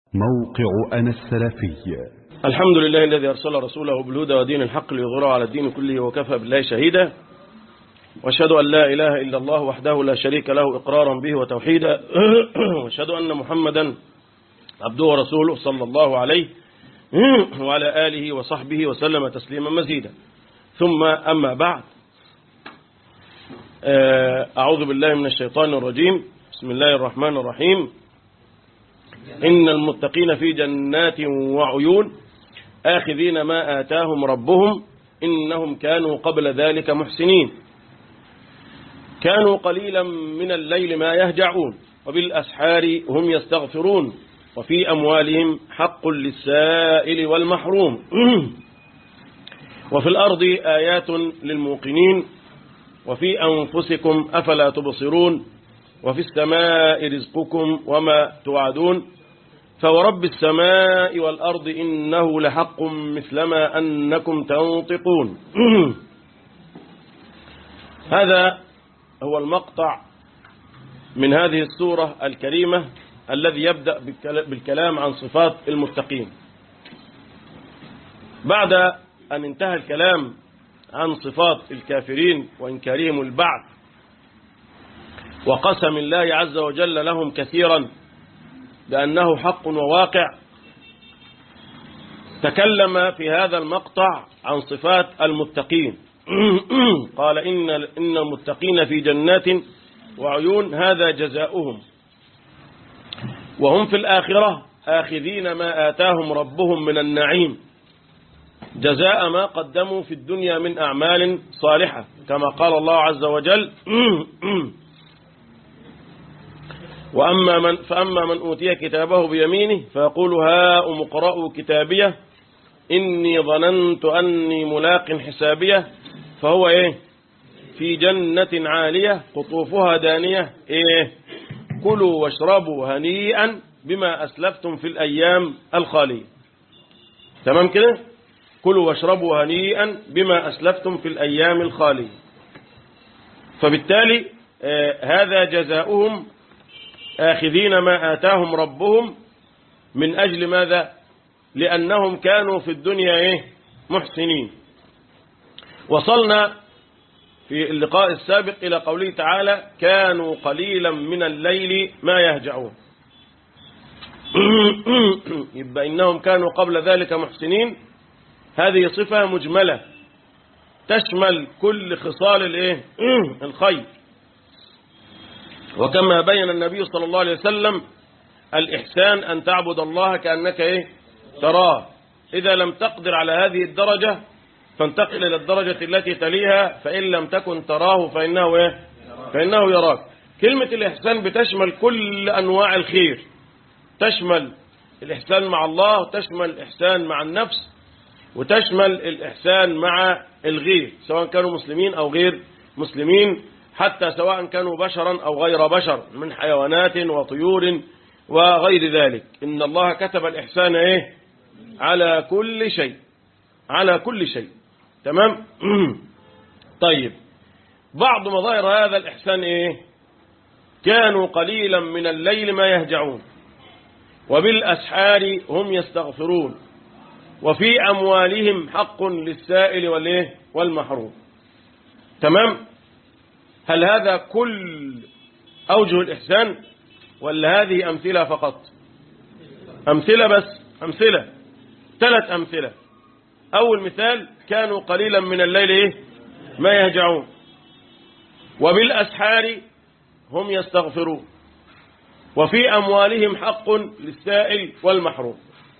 موقع أنا السلفي الحمد لله الذي أرسل رسوله بالهدى ودين الحق ليظهره على الدين كله وكفى بالله شهيدا واشهد أن لا إله إلا الله وحده لا شريك له إقرارا به وتوحيدا واشهد أن محمدا عبده ورسوله صلى الله عليه وعلى آله وصحبه وسلم تسليما مزيدا ثم أما بعد أعوذ بالله من الشيطان الرجيم بسم الله الرحمن الرحيم إن المتقين في جنات وعيون آخذين ما آتاهم ربهم إنهم كانوا قبل ذلك محسنين كانوا قليلا من الليل ما يهجعون وبالأسحار هم يستغفرون وفي أموالهم حق للسائل والمحروم وفي الأرض آيات للموقنين وفي أنفسكم أفلا تبصرون وفي السماء رزقكم وما توعدون فورب السماء والأرض إنه لحق مثلما أنكم تنطقون هذا هو المقطع من هذه السورة الكريمة الذي يبدأ بالكلام عن صفات المتقين بعد أن انتهى الكلام عن صفات الكافرين وإنكارهم البعث وقسم الله عز وجل لهم كثيرا بأنه حق وواقع تكلم في هذا المقطع عن صفات المتقين قال إن, إن المتقين في جنات وعيون هذا جزاؤهم وهم في الآخرة آخذين ما آتاهم ربهم من النعيم جزاء ما قدموا في الدنيا من أعمال صالحة كما قال الله عز وجل وأما من فأما من أوتي كتابه بيمينه فيقول هاؤم اقرءوا كتابيه إني ظننت أني ملاق حسابيه فهو إيه في جنة عالية قطوفها دانية إيه كلوا واشربوا هنيئا بما أسلفتم في الأيام الخالية تمام كده كلوا واشربوا هنيئا بما أسلفتم في الأيام الخالية فبالتالي آه هذا جزاؤهم آخذين ما آتاهم ربهم من أجل ماذا لأنهم كانوا في الدنيا إيه؟ محسنين وصلنا في اللقاء السابق إلى قوله تعالى كانوا قليلا من الليل ما يهجعون يبقى إنهم كانوا قبل ذلك محسنين هذه صفة مجملة تشمل كل خصال الايه الخير وكما بين النبي صلى الله عليه وسلم الإحسان أن تعبد الله كأنك إيه تراه إذا لم تقدر على هذه الدرجة فانتقل إلى الدرجة التي تليها فإن لم تكن تراه فإنه إيه فإنه يراك كلمة الإحسان بتشمل كل أنواع الخير تشمل الإحسان مع الله وتشمل الإحسان مع النفس وتشمل الإحسان مع الغير سواء كانوا مسلمين أو غير مسلمين حتى سواء كانوا بشرا أو غير بشر من حيوانات وطيور وغير ذلك إن الله كتب الإحسان إيه على كل شيء على كل شيء تمام طيب بعض مظاهر هذا الإحسان إيه كانوا قليلا من الليل ما يهجعون وبالأسحار هم يستغفرون وفي أموالهم حق للسائل والإيه والمحروم تمام هل هذا كل أوجه الإحسان ولا هذه أمثلة فقط أمثلة بس أمثلة ثلاث أمثلة أول مثال كانوا قليلا من الليل إيه؟ ما يهجعون وبالأسحار هم يستغفرون وفي أموالهم حق للسائل والمحروم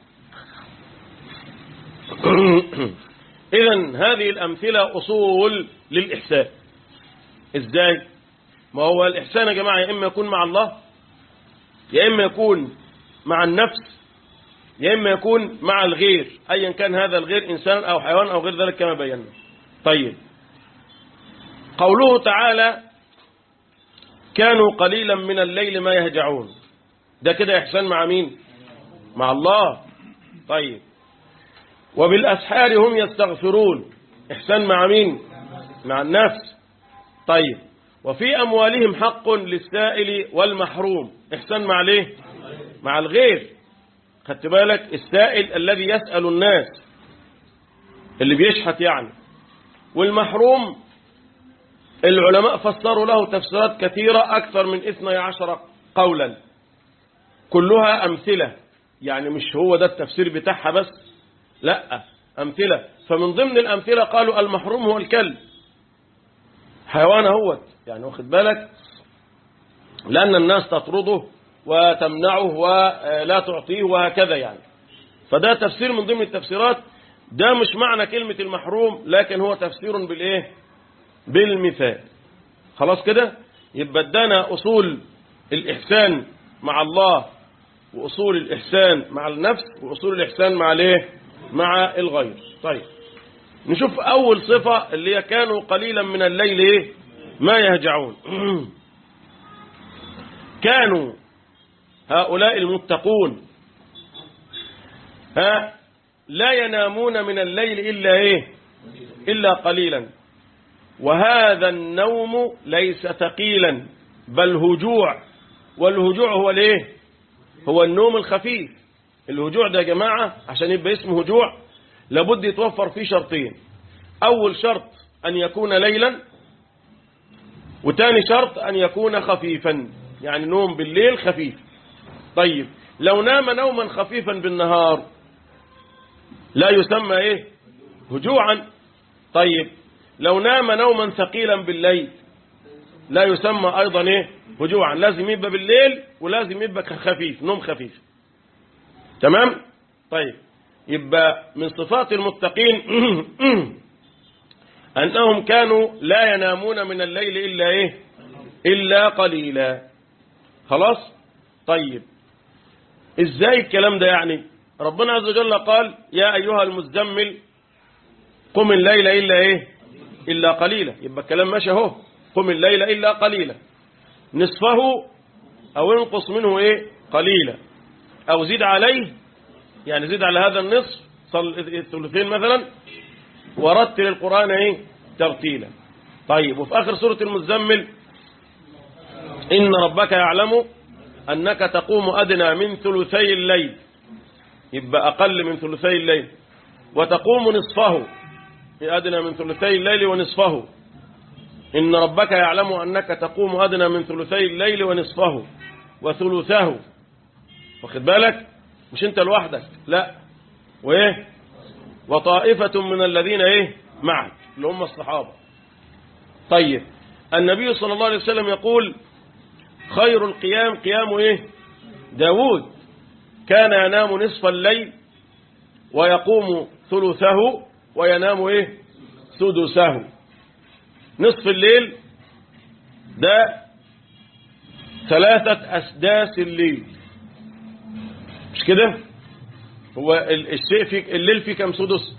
إذا هذه الأمثلة أصول للإحسان إزاي ما هو الإحسان يا جماعة يا إما يكون مع الله يا إما يكون مع النفس يا إما يكون مع الغير أيا كان هذا الغير إنسان أو حيوان أو غير ذلك كما بينا طيب قوله تعالى كانوا قليلا من الليل ما يهجعون ده كده إحسان مع مين مع الله طيب وبالأسحار هم يستغفرون إحسان مع مين مع النفس طيب وفي أموالهم حق للسائل والمحروم إحسان مع ليه مع الغير خدت بالك السائل الذي يسأل الناس اللي بيشحت يعني والمحروم العلماء فسروا له تفسيرات كثيرة أكثر من 12 قولا كلها أمثلة يعني مش هو ده التفسير بتاعها بس لا أمثلة فمن ضمن الأمثلة قالوا المحروم هو الكلب حيوان هوت يعني واخد بالك لأن الناس تطرده وتمنعه ولا تعطيه وهكذا يعني فده تفسير من ضمن التفسيرات ده مش معنى كلمة المحروم لكن هو تفسير بالإيه بالمثال خلاص كده يبقى ادانا أصول الإحسان مع الله وأصول الإحسان مع النفس وأصول الإحسان مع الايه مع الغير طيب نشوف أول صفة اللي هي كانوا قليلا من الليل إيه ما يهجعون كانوا هؤلاء المتقون ها لا ينامون من الليل إلا إيه إلا قليلا وهذا النوم ليس ثقيلا بل هجوع والهجوع هو الايه هو النوم الخفيف الهجوع ده يا جماعة عشان يبقى اسمه هجوع لابد يتوفر فيه شرطين أول شرط أن يكون ليلا وتاني شرط أن يكون خفيفا يعني نوم بالليل خفيف طيب لو نام نوما خفيفا بالنهار لا يسمى ايه هجوعا طيب لو نام نوما ثقيلا بالليل لا يسمى ايضا ايه هجوعا لازم يبقى بالليل ولازم يبقى خفيف نوم خفيف تمام طيب يبقى من صفات المتقين أنهم كانوا لا ينامون من الليل إلا إيه إلا قليلا خلاص طيب إزاي الكلام ده يعني ربنا عز وجل قال يا أيها المزمل قم الليل إلا إيه إلا قليلا يبقى الكلام ماشي اهو قم الليل إلا قليلا نصفه أو انقص منه إيه قليلا أو زيد عليه يعني زيد على هذا النصف صل الثلثين مثلا ورتل القرآن إيه ترتيلا طيب وفي آخر سورة المزمل إن ربك يعلم أنك تقوم أدنى من ثلثي الليل يبقى أقل من ثلثي الليل وتقوم نصفه أدنى من ثلثي الليل ونصفه إن ربك يعلم أنك تقوم أدنى من ثلثي الليل ونصفه وثلثه واخد بالك مش انت لوحدك لا وايه وطائفة من الذين ايه معك اللي هم الصحابة طيب النبي صلى الله عليه وسلم يقول خير القيام قيام ايه داود كان ينام نصف الليل ويقوم ثلثه وينام ايه سدسه نصف الليل ده ثلاثة أسداس الليل مش كده هو الشيء في الليل فيه كم سدس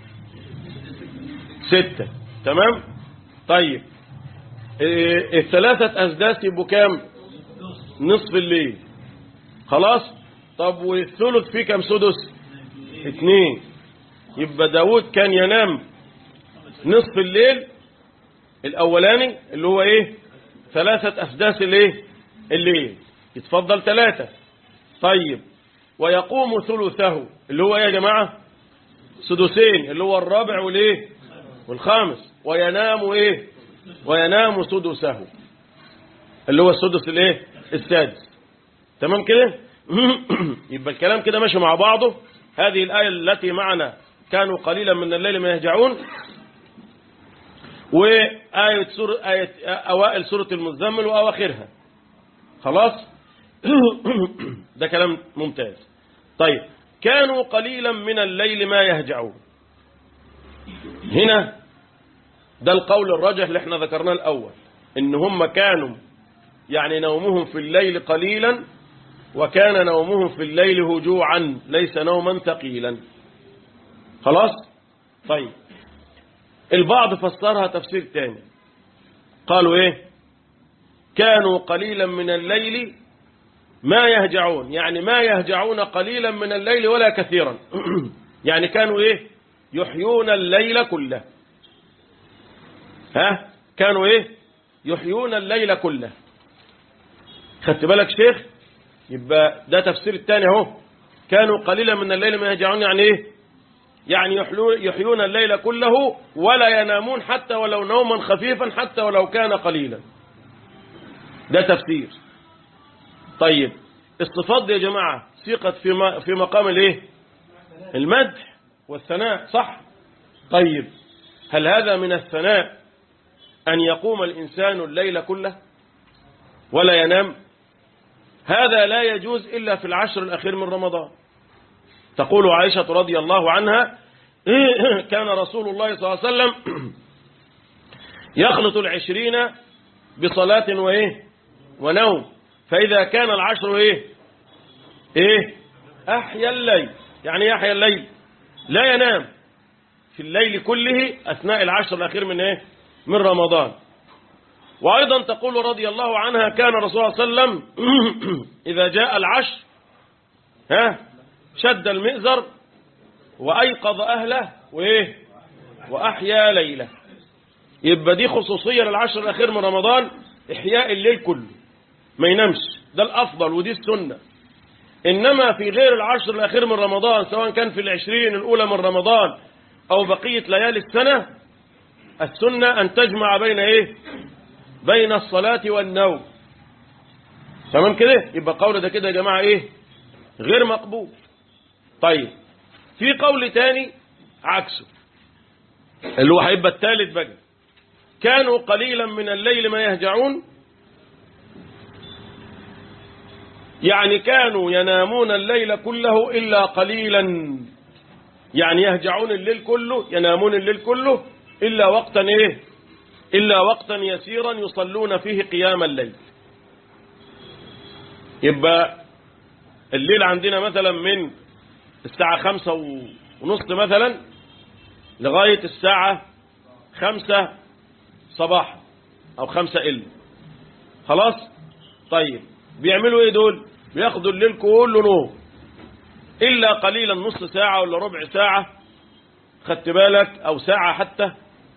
ستة تمام طيب الثلاثة أسداس يبقوا كام نصف الليل خلاص طب والثلث فيه كم سدس اثنين يبقى داود كان ينام نصف الليل الأولاني اللي هو ايه ثلاثة أسداس الايه الليل يتفضل ثلاثة طيب ويقوم ثلثه اللي هو ايه يا جماعة سدسين اللي هو الرابع والايه والخامس وينام ايه وينام سدسه اللي هو السدس الايه السادس تمام كده يبقى الكلام كده ماشي مع بعضه هذه الآية التي معنا كانوا قليلا من الليل ما يهجعون وآية سورة آية أوائل سورة المزمل وأواخرها خلاص ده كلام ممتاز طيب كانوا قليلا من الليل ما يهجعون هنا ده القول الراجح اللي احنا ذكرناه الأول ان هم كانوا يعني نومهم في الليل قليلا وكان نومهم في الليل هجوعا ليس نوما ثقيلا خلاص طيب البعض فسرها تفسير تاني قالوا ايه كانوا قليلا من الليل ما يهجعون يعني ما يهجعون قليلا من الليل ولا كثيرا يعني كانوا ايه يحيون الليل كله ها كانوا ايه يحيون الليل كله خدت بالك شيخ يبقى ده تفسير الثاني اهو كانوا قليلا من الليل ما يهجعون يعني ايه يعني يحلون- يحيون الليل كله ولا ينامون حتى ولو نوما خفيفا حتى ولو كان قليلا ده تفسير طيب الصفات دي يا جماعة سيقت في م- في مقام الايه المدح والثناء صح طيب هل هذا من الثناء أن يقوم الإنسان الليل كله ولا ينام هذا لا يجوز إلا في العشر الأخير من رمضان تقول عائشة رضي الله عنها كان رسول الله صلى الله عليه وسلم يخلط العشرين بصلاة وإيه ونوم فإذا كان العشر إيه إيه أحيا الليل يعني إيه أحيا الليل لا ينام في الليل كله أثناء العشر الأخير من إيه من رمضان وأيضا تقول رضي الله عنها كان رسول الله صلى الله عليه وسلم إذا جاء العشر ها شد المئزر وأيقظ أهله وإيه وأحيا ليله يبقى دي خصوصية للعشر الأخير من رمضان إحياء الليل كله ما ينامش ده الأفضل ودي السنة إنما في غير العشر الأخير من رمضان سواء كان في العشرين الأولى من رمضان أو بقية ليالي السنة السنة أن تجمع بين إيه بين الصلاة والنوم تمام كده يبقى قول ده كده يا جماعة إيه غير مقبول طيب في قول تاني عكسه اللي هو هيبقى الثالث بقى كانوا قليلا من الليل ما يهجعون يعني كانوا ينامون الليل كله إلا قليلا يعني يهجعون الليل كله ينامون الليل كله إلا وقتا إيه إلا وقتا يسيرا يصلون فيه قيام الليل يبقى الليل عندنا مثلا من الساعة خمسة ونص مثلا لغاية الساعة خمسة صباحا أو خمسة إلا خلاص طيب بيعملوا إيه دول بياخدوا الليل كله نوم إلا قليلا نص ساعة ولا ربع ساعة خدت بالك أو ساعة حتى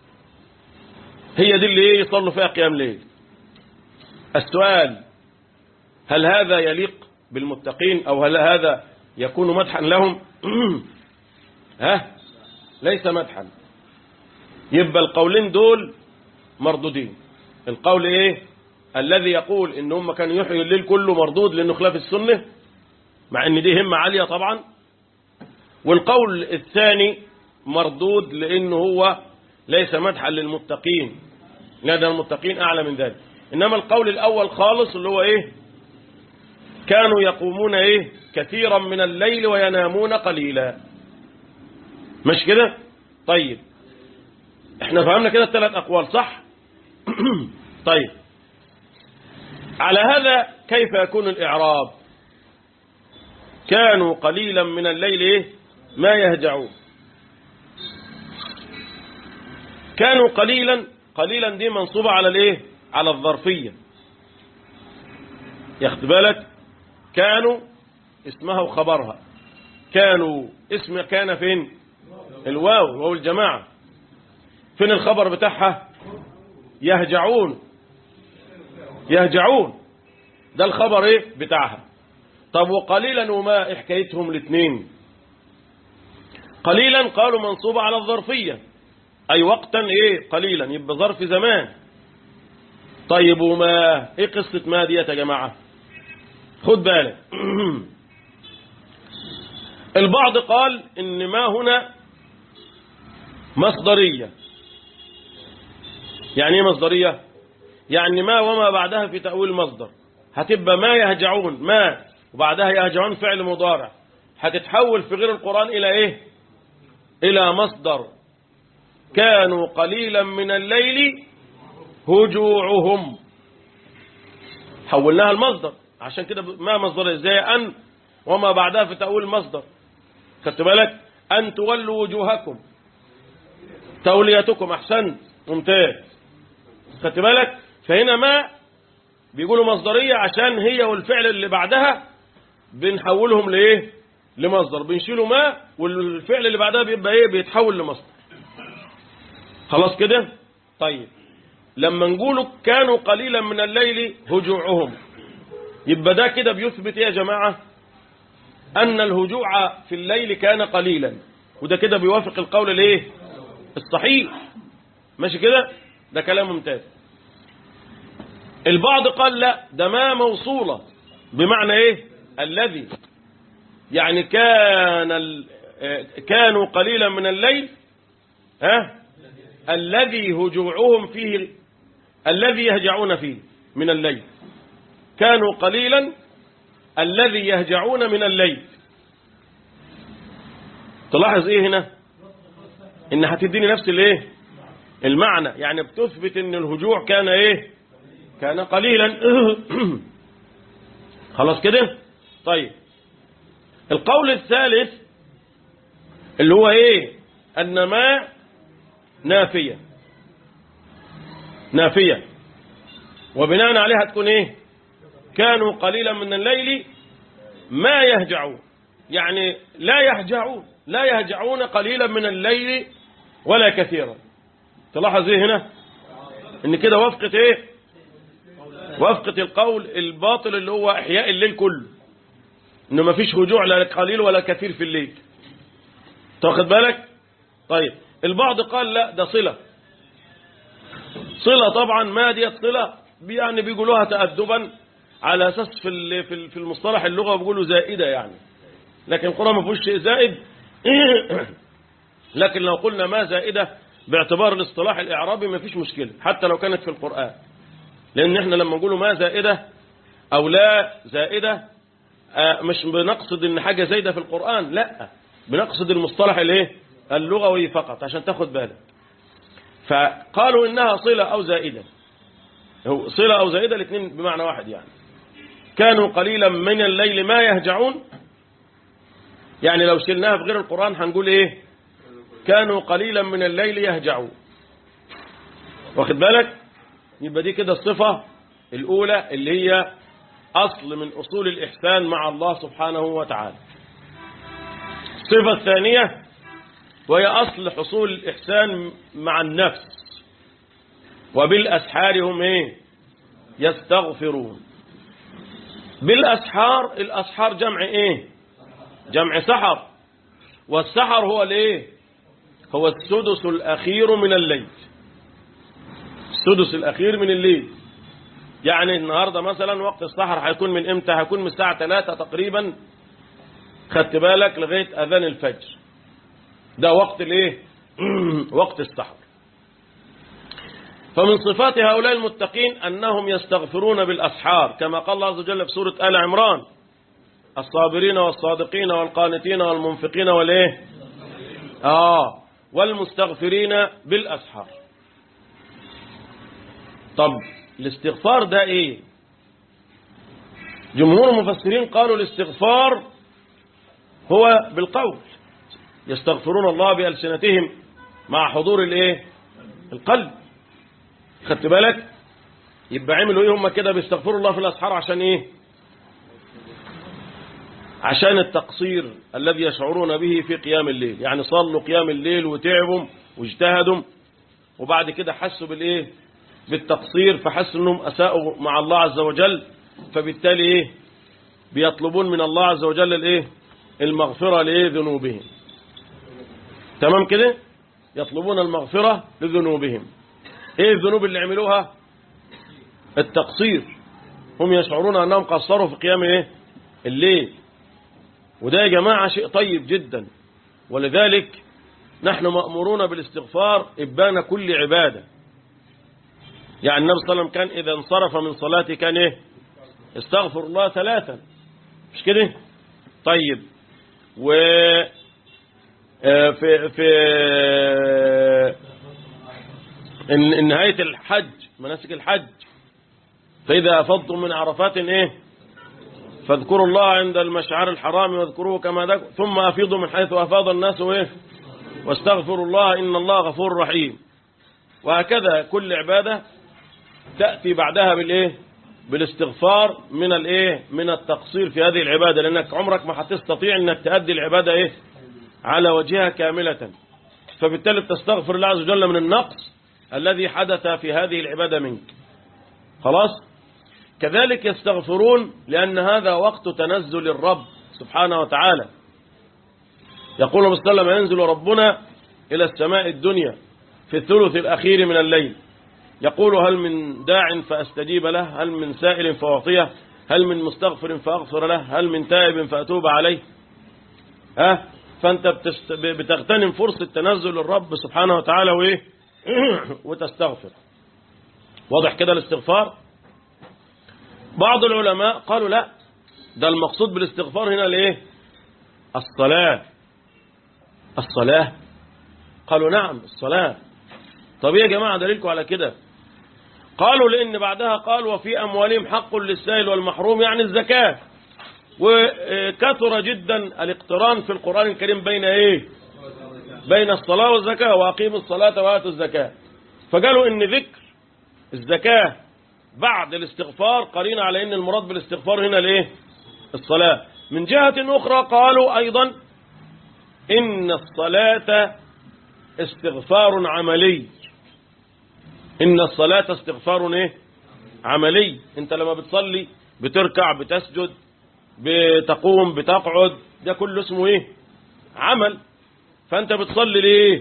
هي دي اللي إيه يصلوا فيها قيام ليل السؤال هل هذا يليق بالمتقين أو هل هذا يكون مدحا لهم ها ليس مدحا يبقى القولين دول مردودين القول ايه الذي يقول ان هم كانوا يحيوا الليل كله مردود لانه خلاف السنة مع ان دي همة عالية طبعا والقول الثاني مردود لانه هو ليس مدحا للمتقين لا ده المتقين اعلى من ذلك انما القول الاول خالص اللي هو ايه كانوا يقومون ايه كثيرا من الليل وينامون قليلا مش كده طيب احنا فهمنا كده الثلاث اقوال صح طيب على هذا كيف يكون الاعراب كانوا قليلا من الليل ايه ما يهجعون كانوا قليلا قليلا دي منصوبة على الايه على الظرفية ياخد بالك كانوا اسمها وخبرها كانوا اسم كان فين الواو واو الجماعة فين الخبر بتاعها يهجعون يهجعون ده الخبر ايه بتاعها طب وقليلا وما إيه حكايتهم الاثنين قليلا قالوا منصوبة على الظرفية أي وقتا ايه قليلا يبقى ظرف زمان طيب وما ايه قصة ما ديت يا جماعة خد بالك البعض قال ان ما هنا مصدرية يعني ايه مصدرية يعني ما وما بعدها في تأويل مصدر هتبقى ما يهجعون ما وبعدها يهجعون فعل مضارع هتتحول في غير القرآن إلى إيه إلى مصدر كانوا قليلا من الليل هجوعهم حولناها المصدر عشان كده ما مصدر ازاي أن وما بعدها في تأويل المصدر خدت بالك أن تولوا وجوهكم توليتكم أحسنت ممتاز خدت بالك فهنا ما بيقولوا مصدرية عشان هي والفعل اللي بعدها بنحولهم لإيه لمصدر بنشيلوا ما والفعل اللي بعدها بيبقى إيه بيتحول لمصدر خلاص كده طيب لما نقولوا كانوا قليلا من الليل هجوعهم يبقى ده كده بيثبت ايه يا جماعة أن الهجوع في الليل كان قليلا وده كده بيوافق القول الايه الصحيح ماشي كده ده كلام ممتاز البعض قال لا ده ما موصولة بمعنى ايه الذي يعني كان ال... كانوا قليلا من الليل ها الذي هجوعهم فيه الذي يهجعون فيه من الليل كانوا قليلا الذي يهجعون من الليل تلاحظ ايه هنا ان هتديني نفس الايه المعنى يعني بتثبت ان الهجوع كان ايه كان قليلا خلاص كده طيب القول الثالث اللي هو ايه ان ما نافية نافية وبناء عليها تكون ايه كانوا قليلا من الليل ما يهجعون يعني لا يهجعون لا يهجعون قليلا من الليل ولا كثيرا تلاحظ ايه هنا ان كده وفقة ايه وفقة القول الباطل اللي هو احياء الليل كله انه ما فيش هجوع لا قليل ولا كثير في الليل تاخد بالك طيب البعض قال لا ده صلة صلة طبعا ما ديت صلة يعني بيقولوها تأدبا على أساس في في المصطلح اللغة بيقولوا زائدة يعني لكن القرآن ما فيهوش شيء زائد لكن لو قلنا ما زائدة باعتبار الاصطلاح الإعرابي ما فيش مشكلة حتى لو كانت في القرآن لأن احنا لما نقوله ما زائدة أو لا زائدة مش بنقصد ان حاجة زايدة في القرآن لا بنقصد المصطلح الايه اللغوي فقط عشان تاخد بالك فقالوا انها صلة او زائدة هو صلة او زائدة الاثنين بمعنى واحد يعني كانوا قليلا من الليل ما يهجعون يعني لو شلناها في غير القرآن هنقول ايه كانوا قليلا من الليل يهجعون واخد بالك يبقى دي كده الصفة الاولى اللي هي اصل من اصول الاحسان مع الله سبحانه وتعالى الصفة الثانية وهي أصل حصول الإحسان مع النفس وبالأسحار هم إيه يستغفرون بالأسحار الأسحار جمع إيه جمع سحر والسحر هو الإيه هو السدس الأخير من الليل السدس الأخير من الليل يعني النهاردة مثلا وقت السحر هيكون من إمتى هيكون من الساعة 3 تقريبا خدت بالك لغاية أذان الفجر ده وقت الايه وقت السحر فمن صفات هؤلاء المتقين أنهم يستغفرون بالأسحار كما قال الله عز وجل في سورة آل عمران الصابرين والصادقين والقانتين والمنفقين والإيه آه والمستغفرين بالأسحار طب الاستغفار ده إيه جمهور المفسرين قالوا الاستغفار هو بالقول يستغفرون الله بألسنتهم مع حضور الايه القلب خدت بالك يبقى عملوا ايه هم كده بيستغفروا الله في الاسحار عشان ايه عشان التقصير الذي يشعرون به في قيام الليل يعني صلوا قيام الليل وتعبوا واجتهدوا وبعد كده حسوا بالايه بالتقصير فحسوا انهم اساءوا مع الله عز وجل فبالتالي ايه بيطلبون من الله عز وجل الايه المغفرة لذنوبهم تمام كده يطلبون المغفرة لذنوبهم ايه الذنوب اللي عملوها التقصير هم يشعرون انهم قصروا في قيام ايه الليل وده يا جماعة شيء طيب جدا ولذلك نحن مأمورون بالاستغفار إبان كل عبادة يعني النبي صلى الله عليه وسلم كان إذا انصرف من صلاته كان إيه استغفر الله ثلاثا مش كده طيب و في في إن نهاية الحج مناسك الحج فإذا أفضتم من عرفات إيه فاذكروا الله عند المشعر الحرام واذكروه كما ذكر ثم أفيضوا من حيث أفاض الناس إيه واستغفروا الله إن الله غفور رحيم وهكذا كل عبادة تأتي بعدها بالإيه بالاستغفار من الإيه من التقصير في هذه العبادة لأنك عمرك ما هتستطيع أنك تأدي العبادة إيه على وجهها كاملة فبالتالي تستغفر الله عز وجل من النقص الذي حدث في هذه العبادة منك خلاص كذلك يستغفرون لأن هذا وقت تنزل الرب سبحانه وتعالى يقول النبي صلى الله عليه وسلم ينزل ربنا إلى السماء الدنيا في الثلث الأخير من الليل يقول هل من داع فأستجيب له هل من سائل فأعطيه هل من مستغفر فأغفر له هل من تائب فأتوب عليه ها فأنت بتست... بتغتنم فرصة تنزل الرب سبحانه وتعالى وإيه وتستغفر واضح كده الاستغفار بعض العلماء قالوا لا ده المقصود بالاستغفار هنا الايه الصلاة الصلاة قالوا نعم الصلاة طب يا جماعة دليلكم على كده قالوا لأن بعدها قال وفي أموالهم حق للسائل والمحروم يعني الزكاة وكثر جدا الاقتران في القرآن الكريم بين ايه بين الصلاة والزكاة وأقيموا الصلاة وآتوا الزكاة فقالوا إن ذكر الزكاة بعد الاستغفار قرين على إن المراد بالاستغفار هنا الايه الصلاة من جهة أخرى قالوا أيضا إن الصلاة استغفار عملي إن الصلاة استغفار إيه؟ عملي أنت لما بتصلي بتركع بتسجد بتقوم بتقعد ده كله اسمه إيه عمل فأنت بتصلي ليه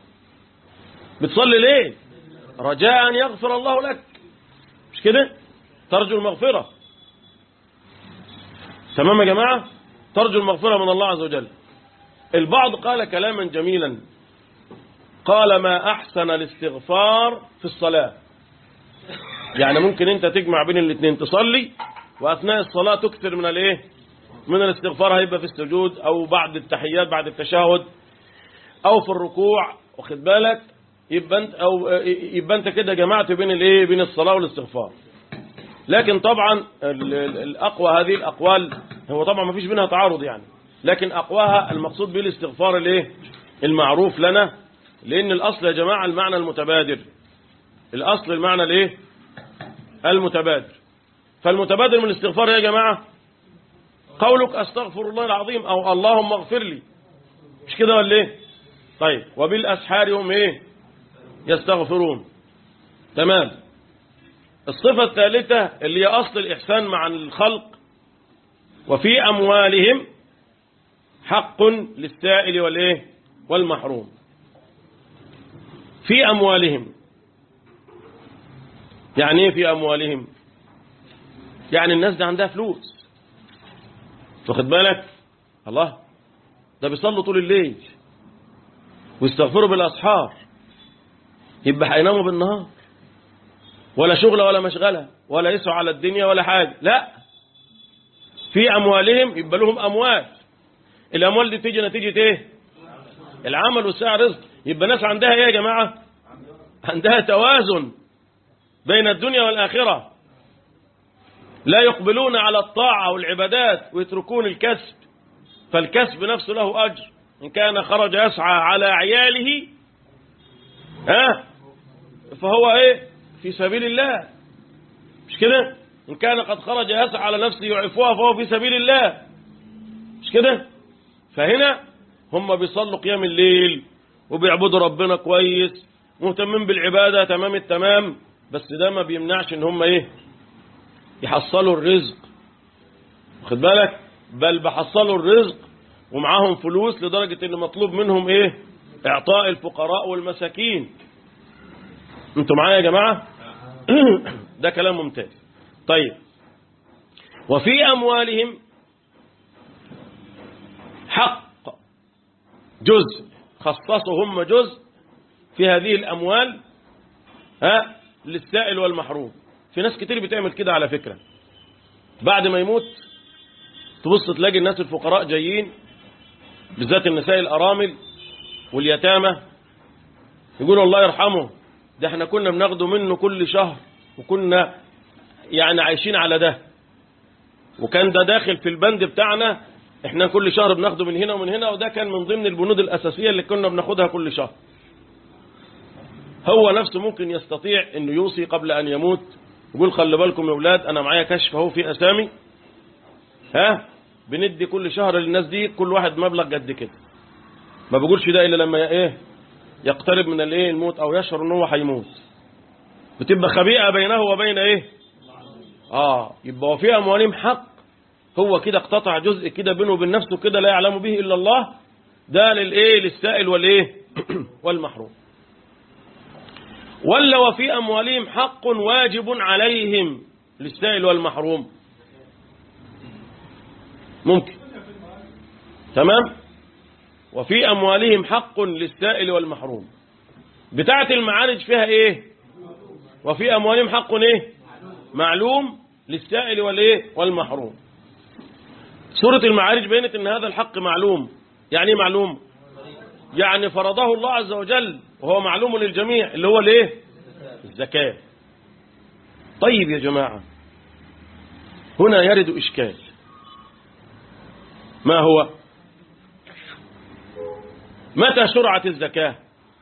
بتصلي ليه رجاء أن يغفر الله لك مش كده ترجو المغفرة تمام يا جماعة ترجو المغفرة من الله عز وجل البعض قال كلاما جميلا قال ما أحسن الاستغفار في الصلاة يعني ممكن أنت تجمع بين الاثنين تصلي وأثناء الصلاة تكثر من الايه من الاستغفار هيبقى في السجود أو بعد التحيات بعد التشهد أو في الركوع واخد بالك يبقى انت أو يبقى انت كده جمعت بين الايه بين الصلاة والاستغفار لكن طبعا ال- ال- الأقوى هذه الأقوال هو طبعا ما فيش بينها تعارض يعني لكن أقواها المقصود به الاستغفار الايه المعروف لنا لأن الأصل يا جماعة المعنى المتبادر الأصل المعنى الايه المتبادر فالمتبادر من الاستغفار يا جماعة قولك أستغفر الله العظيم أو اللهم اغفر لي مش كده ولا ايه طيب وبالأسحار هم ايه يستغفرون تمام الصفة الثالثة اللي هي أصل الإحسان مع الخلق وفي أموالهم حق للسائل والإيه والمحروم في أموالهم يعني إيه في أموالهم يعني الناس دي عندها فلوس واخد بالك الله ده بيصلوا طول الليل ويستغفروا بالأسحار يبقى هيناموا بالنهار ولا شغل ولا مشغلة ولا يسعوا على الدنيا ولا حاجة لا في أموالهم يبقى لهم أموال الأموال دي تيجي نتيجة إيه العمل والساعة رزق يبقى ناس عندها إيه يا جماعة عندها توازن بين الدنيا والآخرة لا يقبلون على الطاعة والعبادات ويتركون الكسب فالكسب نفسه له أجر إن كان خرج يسعى على عياله ها فهو إيه في سبيل الله مش كده إن كان قد خرج يسعى على نفسه يعفوها فهو في سبيل الله مش كده فهنا هم بيصلوا قيام الليل وبيعبدوا ربنا كويس مهتمين بالعبادة تمام التمام بس ده ما بيمنعش ان هم ايه يحصلوا الرزق خد بالك بل بحصلوا الرزق ومعاهم فلوس لدرجة ان مطلوب منهم ايه اعطاء الفقراء والمساكين انتوا معايا يا جماعة ده كلام ممتاز طيب وفي أموالهم حق جزء خصصوا هم جزء في هذه الأموال ها للسائل والمحروم في ناس كتير بتعمل كده على فكرة بعد ما يموت تبص تلاقي الناس الفقراء جايين بالذات النساء الأرامل واليتامى يقولوا الله يرحمه ده احنا كنا بناخده منه كل شهر وكنا يعني عايشين على ده وكان ده داخل في البند بتاعنا احنا كل شهر بناخده من هنا ومن هنا وده كان من ضمن البنود الأساسية اللي كنا بناخدها كل شهر هو نفسه ممكن يستطيع انه يوصي قبل ان يموت يقول خلي بالكم يا اولاد انا معايا كشف اهو في اسامي ها بندي كل شهر للناس دي كل واحد مبلغ قد كده ما بيقولش ده الا لما ايه يقترب من الايه الموت او يشعر ان هو هيموت بتبقى خبيئه بينه وبين ايه اه يبقى وفي اموالهم حق هو كده اقتطع جزء كده بينه وبين نفسه كده لا يعلم به إلا الله ده للإيه للسائل والإيه والمحروم ولا وفي أموالهم حق واجب عليهم للسائل والمحروم ممكن تمام وفي أموالهم حق للسائل والمحروم بتاعة المعارج فيها إيه وفي أموالهم حق إيه معلوم للسائل والإيه والمحروم سورة المعارج بينت أن هذا الحق معلوم يعني إيه معلوم يعني فرضه الله عز وجل وهو معلوم للجميع اللي هو الايه الزكاة طيب يا جماعة هنا يرد إشكال ما هو متى شرعت الزكاة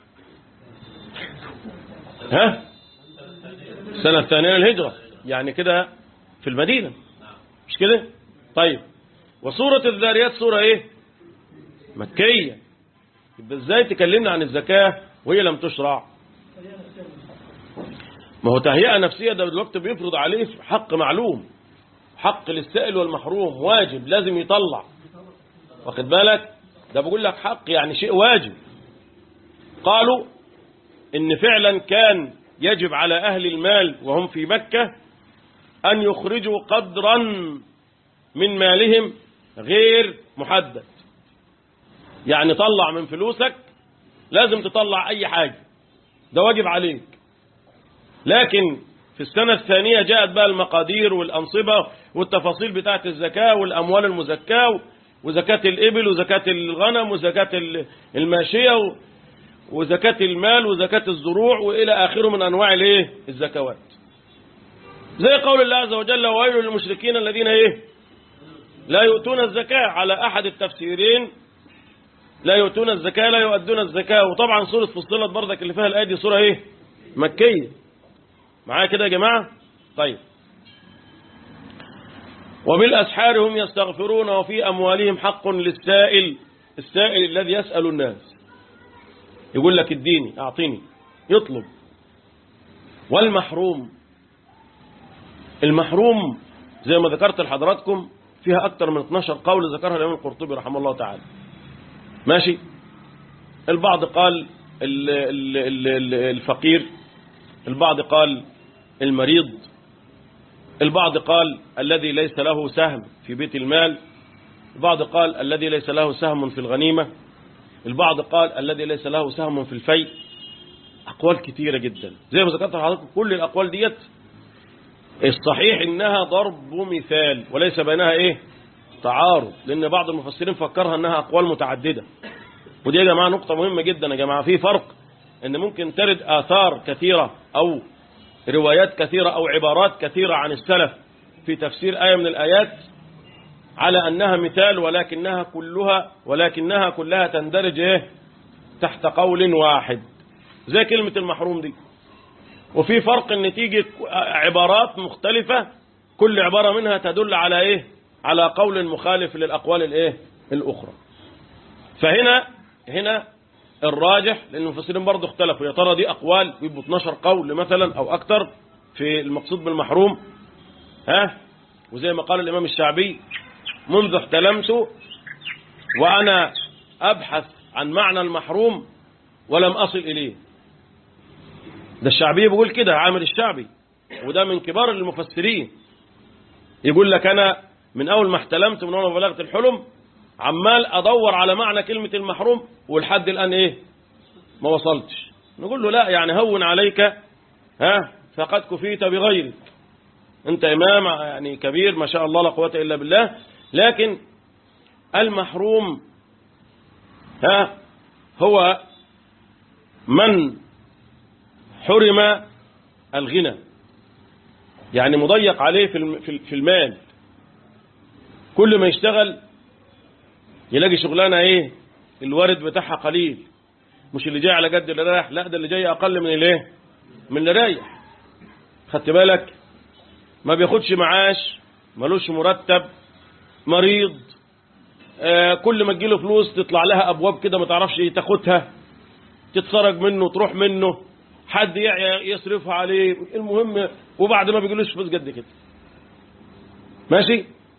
ها السنة الثانية للهجرة يعني كده في المدينة مش كده طيب وسورة الذاريات سورة ايه مكية يبقى ازاي تكلمنا عن الزكاة وهي لم تشرع ما هو تهيئة نفسية ده دلوقتي بيفرض عليه حق معلوم حق للسائل والمحروم واجب لازم يطلع واخد بالك ده بقول لك حق يعني شيء واجب قالوا ان فعلا كان يجب على اهل المال وهم في مكة ان يخرجوا قدرا من مالهم غير محدد يعني طلع من فلوسك لازم تطلع اي حاجة ده واجب عليك لكن في السنة الثانية جاءت بقى المقادير والأنصبة والتفاصيل بتاعة الزكاة والأموال المزكاة وزكاة الإبل وزكاة الغنم وزكاة الماشية وزكاة المال وزكاة الزروع وإلى آخره من أنواع الإيه الزكوات زي قول الله عز وجل وويل للمشركين الذين إيه لا يؤتون الزكاة على أحد التفسيرين لا يؤتون الزكاة لا يؤدون الزكاة وطبعا سورة فصلت برضك اللي فيها الآية دي سورة إيه مكية معايا كده يا جماعة طيب وبالأسحار هم يستغفرون وفي أموالهم حق للسائل السائل الذي يسأل الناس يقول لك اديني أعطيني يطلب والمحروم المحروم زي ما ذكرت لحضراتكم فيها أكثر من 12 قول ذكرها الإمام القرطبي رحمه الله تعالى ماشي البعض قال ال ال ال ال الفقير البعض قال المريض البعض قال الذي ليس له سهم في بيت المال البعض قال الذي ليس له سهم في الغنيمة البعض قال الذي ليس له سهم في الفيء أقوال كثيرة جدا زي ما ذكرت لحضراتكم كل الأقوال ديت الصحيح إنها ضرب مثال وليس بينها إيه تعارض لأن بعض المفسرين فكرها أنها أقوال متعددة ودي يا جماعة نقطة مهمة جدا يا جماعة في فرق ان ممكن ترد آثار كثيرة أو روايات كثيرة أو عبارات كثيرة عن السلف في تفسير آية من الآيات على أنها مثال ولكنها كلها ولكنها كلها تندرج إيه تحت قول واحد زي كلمة المحروم دي وفي فرق ان تيجي عبارات مختلفة كل عبارة منها تدل على ايه على قول مخالف للأقوال الايه الأخرى فهنا هنا الراجح لأن المفسرين برضه اختلفوا يا ترى دي أقوال يبقوا 12 قول مثلا أو أكتر في المقصود بالمحروم ها وزي ما قال الإمام الشعبي منذ احتلمت وأنا أبحث عن معنى المحروم ولم أصل إليه ده الشعبي بيقول كده عامل الشعبي وده من كبار المفسرين يقول لك أنا من أول ما احتلمت من أول ما بلغت الحلم عمال أدور على معنى كلمة المحروم ولحد الآن إيه ما وصلتش نقول له لا يعني هون عليك ها فقد كفيت بغيرك أنت إمام يعني كبير ما شاء الله لا قوة إلا بالله لكن المحروم ها هو من حرم الغنى يعني مضيق عليه في المال كل ما يشتغل يلاقي شغلانة ايه الوارد بتاعها قليل مش اللي جاي على قد اللي رايح لا ده اللي جاي اقل من الايه من اللي رايح خدت بالك ما بياخدش معاش ملوش مرتب مريض آه كل ما تجيله فلوس تطلع لها ابواب كده ما تعرفش تاخدها تتسرق منه تروح منه حد يصرفها عليه المهم وبعد ما بيجيلوش فلوس قد كده ماشي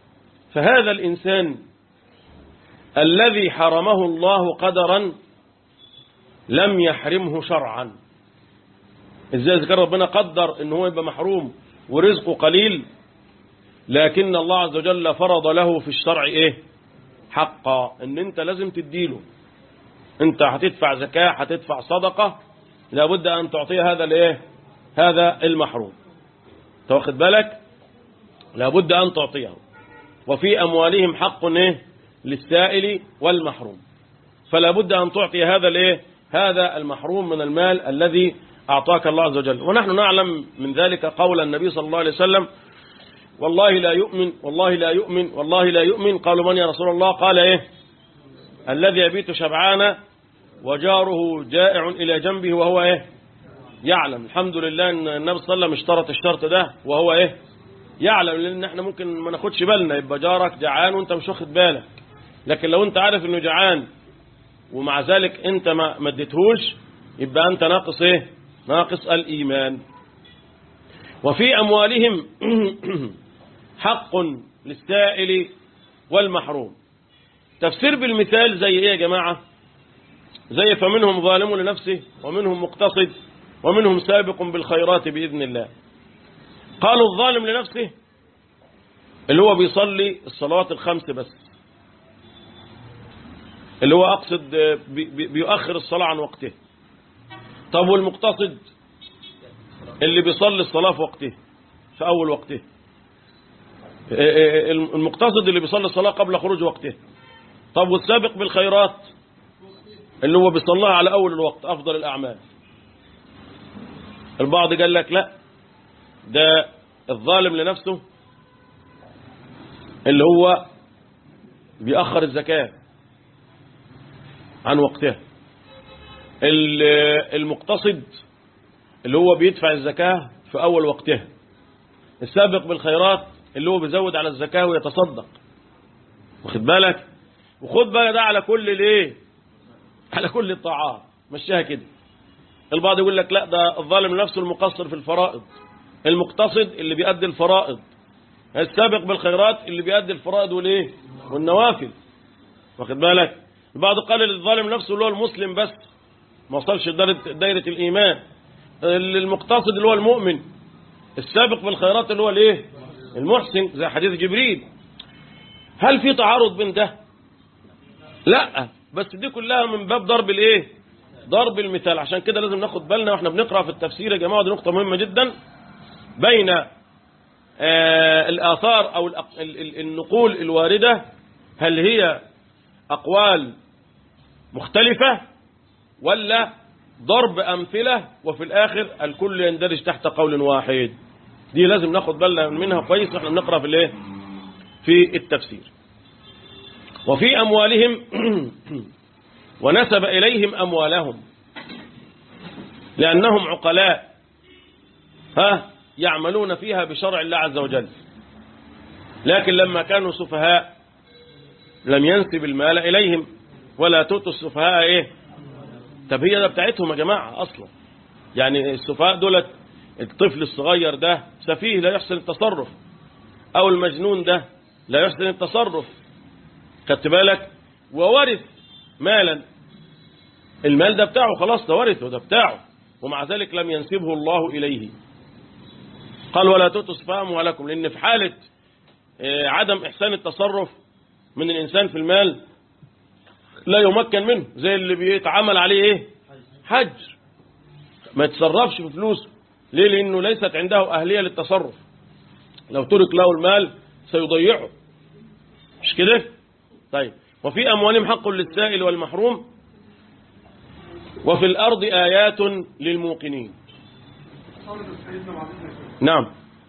فهذا الإنسان الذي حرمه الله قدرا لم يحرمه شرعا ازاي اذا كان ربنا قدر ان هو يبقى محروم ورزقه قليل لكن الله عز وجل فرض له في الشرع ايه حقا ان انت لازم تديله انت هتدفع زكاة هتدفع صدقة لابد ان تعطي هذا الايه هذا المحروم انت واخد بالك لابد ان تعطيه وفي اموالهم حق ايه للسائل والمحروم فلا بد ان تعطي هذا الايه هذا المحروم من المال الذي اعطاك الله عز وجل ونحن نعلم من ذلك قول النبي صلى الله عليه وسلم والله لا يؤمن والله لا يؤمن والله لا يؤمن قالوا من يا رسول الله قال ايه الذي يبيت شبعان وجاره جائع الى جنبه وهو ايه يعلم الحمد لله ان النبي صلى الله عليه وسلم اشترط الشرط ده وهو ايه يعلم لان احنا ممكن ما ناخدش بالنا يبقى جارك جعان وانت مش واخد بالك لكن لو انت عارف انه جعان ومع ذلك انت ما ما اديتهوش يبقى انت ناقص ايه ناقص الايمان وفي اموالهم حق للسائل والمحروم تفسير بالمثال زي ايه يا جماعه زي فمنهم ظالم لنفسه ومنهم مقتصد ومنهم سابق بالخيرات باذن الله قالوا الظالم لنفسه اللي هو بيصلي الصلوات الخمس بس اللي هو أقصد بي بي بيؤخر الصلاة عن وقته طب والمقتصد اللي بيصلي الصلاة في وقته في أول وقته المقتصد اللي بيصلي الصلاة قبل خروج وقته طب والسابق بالخيرات اللي هو بيصليها على أول الوقت أفضل الأعمال البعض قال لك لا ده الظالم لنفسه اللي هو بيأخر الزكاة عن وقتها المقتصد اللي هو بيدفع الزكاة في أول وقتها السابق بالخيرات اللي هو بيزود على الزكاة ويتصدق واخد بالك وخد بقى ده على كل الايه على كل الطاعات مشيها كده البعض يقول لك لا ده الظالم نفسه المقصر في الفرائض المقتصد اللي بيأدي الفرائض السابق بالخيرات اللي بيأدي الفرائض والايه والنوافل واخد بالك البعض قال الظالم نفسه اللي هو المسلم بس ما وصلش لدائرة دايرة الإيمان المقتصد اللي هو المؤمن السابق بالخيرات اللي هو الايه المحسن زي حديث جبريل هل في تعارض بين ده لا بس دي كلها من باب ضرب الايه ضرب المثال عشان كده لازم ناخد بالنا واحنا بنقرا في التفسير يا جماعه دي نقطه مهمه جدا بين آه الآثار أو النقول الواردة هل هي أقوال مختلفة ولا ضرب أمثلة وفي الآخر الكل يندرج تحت قول واحد دي لازم ناخد بالنا منها كويس واحنا بنقرا في الايه في التفسير وفي أموالهم ونسب إليهم أموالهم لأنهم عقلاء ها يعملون فيها بشرع الله عز وجل لكن لما كانوا سفهاء لم ينسب المال إليهم ولا تؤتوا السفهاء إيه طب هي ده بتاعتهم يا جماعة أصلا يعني السفهاء دولت الطفل الصغير ده سفيه لا يحسن التصرف أو المجنون ده لا يحسن التصرف خدت بالك وورث مالا المال ده بتاعه خلاص ده ورثه ده بتاعه ومع ذلك لم ينسبه الله إليه قال ولا تؤتوا السفهاء أموالكم لأن في حالة عدم إحسان التصرف من الإنسان في المال لا يمكن منه زي اللي بيتعامل عليه إيه حج ما يتصرفش في فلوسه ليه لأنه ليست عنده أهلية للتصرف لو ترك له المال سيضيعه مش كده طيب وفي أموالهم حق للسائل والمحروم وفي الأرض آيات للموقنين نعم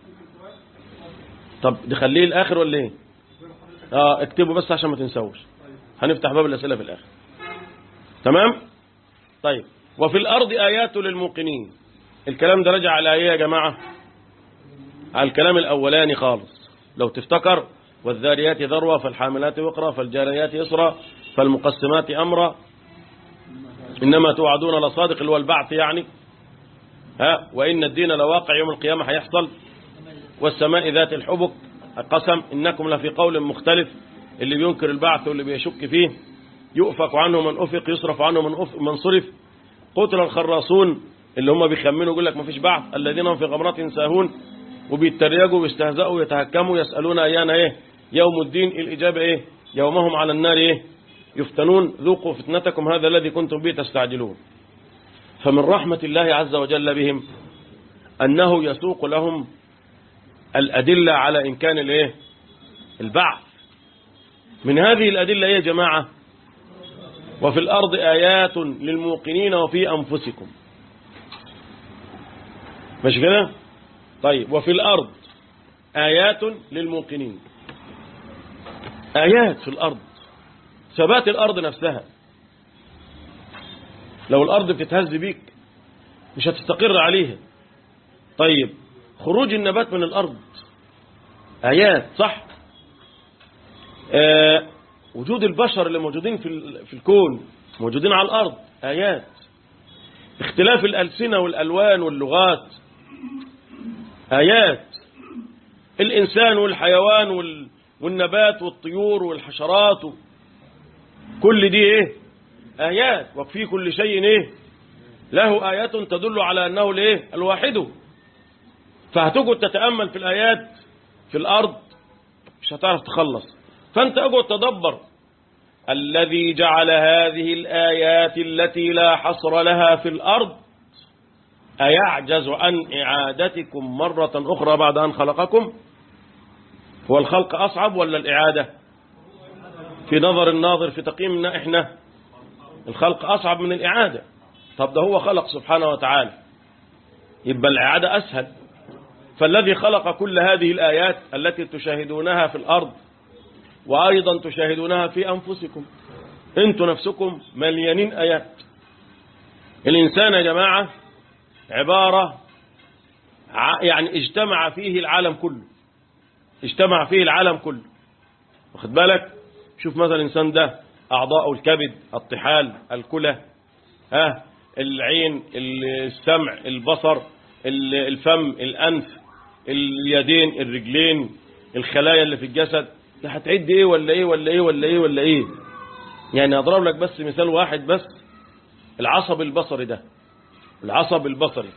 طب نخليه الآخر ولا ايه اه اكتبه بس عشان ما تنسوش هنفتح باب الأسئلة في الآخر تمام طيب وفي الأرض آيات للموقنين الكلام ده رجع على ايه يا جماعة على الكلام الأولاني خالص لو تفتكر والذاريات ذروة فالحاملات وقرا فالجاريات يسرا فالمقسمات أمرا إنما توعدون لصادق اللي هو البعث يعني ها وإن الدين لواقع يوم القيامة هيحصل والسماء ذات الحبك قسم إنكم لفي قول مختلف اللي بينكر البعث واللي بيشك فيه يؤفك عنه من أفق يصرف عنه من, أفق من صرف قتل الخراصون اللي هم بيخمنوا يقول لك ما فيش بعث الذين هم في غمرات ساهون وبيتريقوا ويستهزئوا ويتهكموا يسألون أيانا إيه يوم الدين الإجابة إيه يومهم على النار إيه يفتنون ذوقوا فتنتكم هذا الذي كنتم به تستعجلون فمن رحمة الله عز وجل بهم أنه يسوق لهم الأدلة على إمكان الإيه البعث من هذه الأدلة إيه يا جماعة وفي الأرض آيات للموقنين وفي أنفسكم مش كده طيب وفي الأرض آيات للموقنين آيات في الأرض ثبات الأرض نفسها لو الأرض بتتهز بيك مش هتستقر عليها طيب خروج النبات من الأرض آيات صح آه وجود البشر اللي موجودين في, في الكون موجودين على الأرض آيات اختلاف الألسنة والألوان واللغات آيات الإنسان والحيوان وال والنبات والطيور والحشرات كل دي ايه آيات وفي كل شيء ايه له آيات تدل على أنه الايه الواحد فهتقعد تتأمل في الآيات في الأرض مش هتعرف تخلص فأنت اقعد تدبر الذي جعل هذه الآيات التي لا حصر لها في الأرض أيعجز عن إعادتكم مرة أخرى بعد أن خلقكم هو الخلق أصعب ولا الإعادة في نظر الناظر في تقييمنا إحنا الخلق أصعب من الإعادة طب ده هو خلق سبحانه وتعالى يبقى الإعادة أسهل فالذي خلق كل هذه الآيات التي تشاهدونها في الأرض وأيضا تشاهدونها في أنفسكم أنتم نفسكم مليانين آيات الإنسان يا جماعة عبارة يعني اجتمع فيه العالم كله اجتمع فيه العالم كله واخد بالك شوف مثلا الإنسان ده أعضاء الكبد الطحال الكلى ها العين السمع البصر الفم الأنف اليدين الرجلين الخلايا اللي في الجسد ده هتعد ايه ولا ايه ولا ايه ولا ايه ولا ايه يعني اضرب لك بس مثال واحد بس العصب البصري ده العصب البصري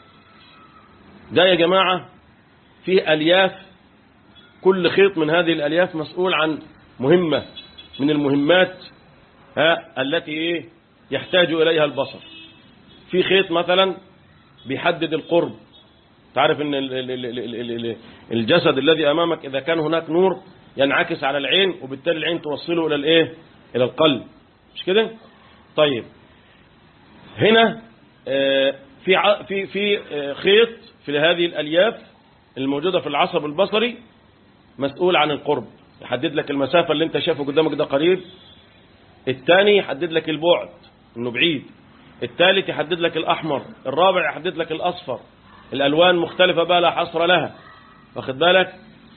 ده يا جماعة فيه ألياف كل خيط من هذه الألياف مسؤول عن مهمة من المهمات ها التي إيه يحتاج إليها البصر في خيط مثلا بيحدد القرب تعرف ان الجسد الذي امامك اذا كان هناك نور ينعكس على العين وبالتالي العين توصله الى الايه الى القلب مش كده طيب هنا في في في خيط في هذه الالياف الموجوده في العصب البصري مسؤول عن القرب يحدد لك المسافه اللي انت شايفه قدامك ده قريب الثاني يحدد لك البعد انه بعيد الثالث يحدد لك الاحمر الرابع يحدد لك الاصفر الالوان مختلفه بقى لا حصر لها واخد بالك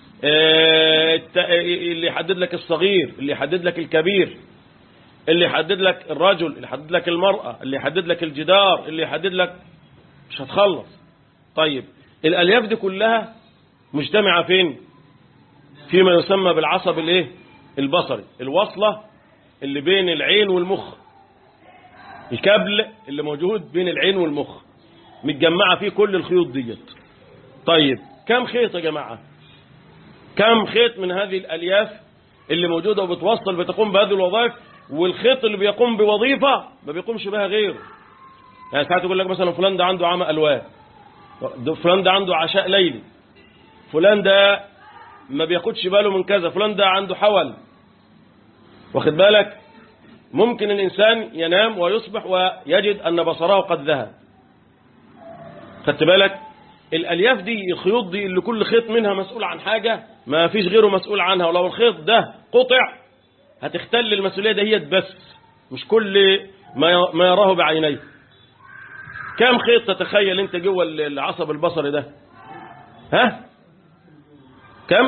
اللي يحدد لك الصغير اللي يحدد لك الكبير اللي يحدد لك الرجل اللي يحدد لك المرأة اللي يحدد لك الجدار اللي يحدد لك مش هتخلص طيب الألياف دي كلها مجتمعة فين فيما يسمى بالعصب الايه البصري الوصلة اللي بين العين والمخ الكابل اللي موجود بين العين والمخ متجمعة فيه كل الخيوط ديت طيب كم خيط يا جماعة كم خيط من هذه الألياف اللي موجودة وبتوصل بتقوم بهذه الوظائف والخيط اللي بيقوم بوظيفة ما بيقومش بها غيره يعني ساعات يقول لك مثلا فلان ده عنده عمى ألوان فلان ده عنده عشاء ليلي فلان ده ما بياخدش باله من كذا فلان ده عنده حول واخد بالك ممكن الإنسان ينام ويصبح ويجد أن بصره قد ذهب خدت بالك الألياف دي الخيوط دي اللي كل خيط منها مسؤول عن حاجة ما فيش غيره مسؤول عنها ولو الخيط ده قطع هتختل المسؤولية دهيت بس مش كل ما ما يراه بعينيه كم خيط تتخيل انت جوه العصب البصري ده ها كم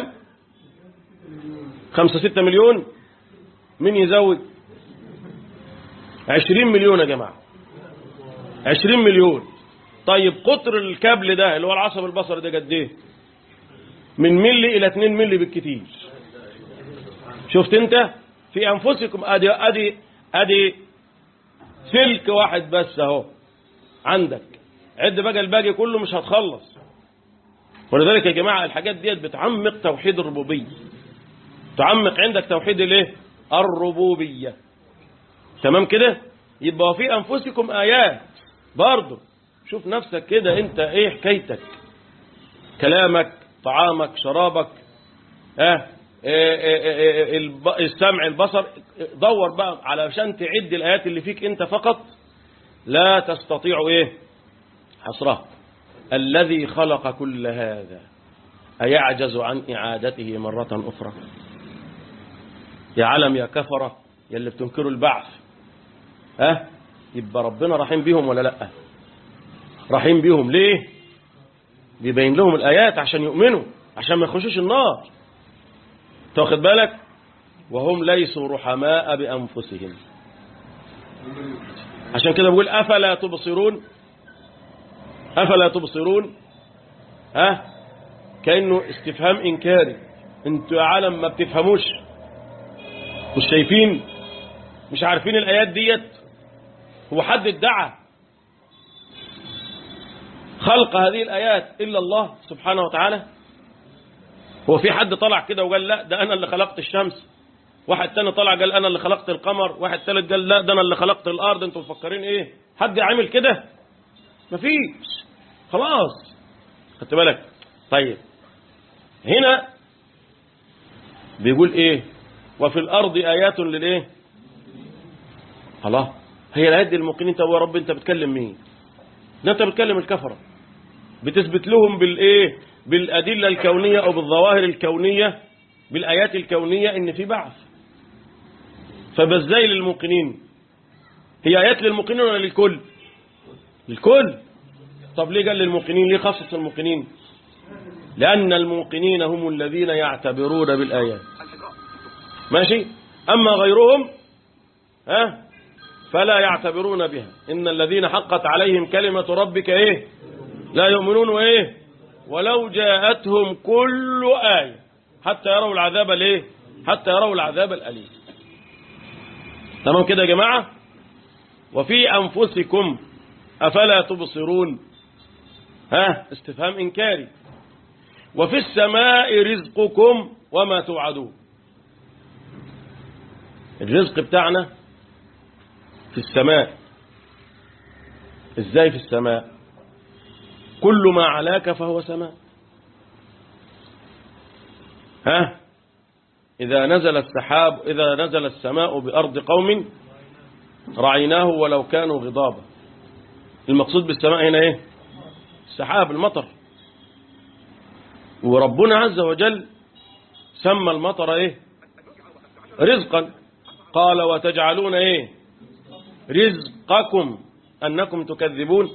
خمسة ستة مليون مين يزود عشرين مليون يا جماعة عشرين مليون طيب قطر الكابل ده اللي هو العصب البصري ده قد ايه من ملي إلى 2 ملي بالكتير شفت انت في أنفسكم أدي, أدي, أدي سلك واحد بس اهو عندك عد بقى الباقي كله مش هتخلص ولذلك يا جماعة الحاجات ديت بتعمق توحيد الربوبية تعمق عندك توحيد الايه الربوبية تمام كده يبقى في أنفسكم آيات برضه شوف نفسك كده انت ايه حكايتك كلامك طعامك شرابك اه السمع البصر دور بقى علشان تعد الآيات اللي فيك انت فقط لا تستطيع ايه حصرها الذي خلق كل هذا أيعجز عن إعادته مرة أخرى يا علم يا كفرة يا اللي بتنكروا البعث ها أه؟ يبقى ربنا رحيم بيهم ولا لا رحيم بيهم ليه بيبين لهم الآيات عشان يؤمنوا عشان ما يخشوش النار تاخد بالك وهم ليسوا رحماء بأنفسهم عشان كده بقول أفلا تبصرون أفلا تبصرون ها كأنه استفهام إنكاري انتوا يا عالم ما بتفهموش مش شايفين مش عارفين الآيات ديت هو حد ادعى خلق هذه الآيات إلا الله سبحانه وتعالى هو في حد طلع كده وقال لا ده أنا اللي خلقت الشمس واحد تاني طلع قال أنا اللي خلقت القمر واحد ثالث قال لا ده أنا اللي خلقت الأرض أنتوا مفكرين إيه حد عامل كده مفيش خلاص خدت بالك طيب هنا بيقول إيه وفي الأرض آيات للإيه الله هي الآيات دي الموقنين طب يا رب أنت بتكلم مين ده أنت بتكلم الكفرة بتثبت لهم بالإيه بالأدلة الكونية أو بالظواهر الكونية بالآيات الكونية إن في بعث فبازاي للموقنين هي آيات للموقنين ولا للكل للكل طب ليه قال للموقنين ليه خصص الموقنين لأن الموقنين هم الذين يعتبرون بالآيات ماشي أما غيرهم ها فلا يعتبرون بها إن الذين حقت عليهم كلمة ربك إيه لا يؤمنون وإيه ولو جاءتهم كل آية حتى يروا العذاب الايه حتى يروا العذاب الأليم تمام كده يا جماعة وفي أنفسكم أفلا تبصرون ها استفهام إنكاري وفي السماء رزقكم وما توعدون الرزق بتاعنا في السماء ازاي في السماء كل ما علاك فهو سماء ها إذا نزل السحاب إذا نزل السماء بأرض قوم رعيناه ولو كانوا غضابا المقصود بالسماء هنا ايه السحاب المطر وربنا عز وجل سمى المطر ايه رزقا قال وتجعلون ايه رزقكم انكم تكذبون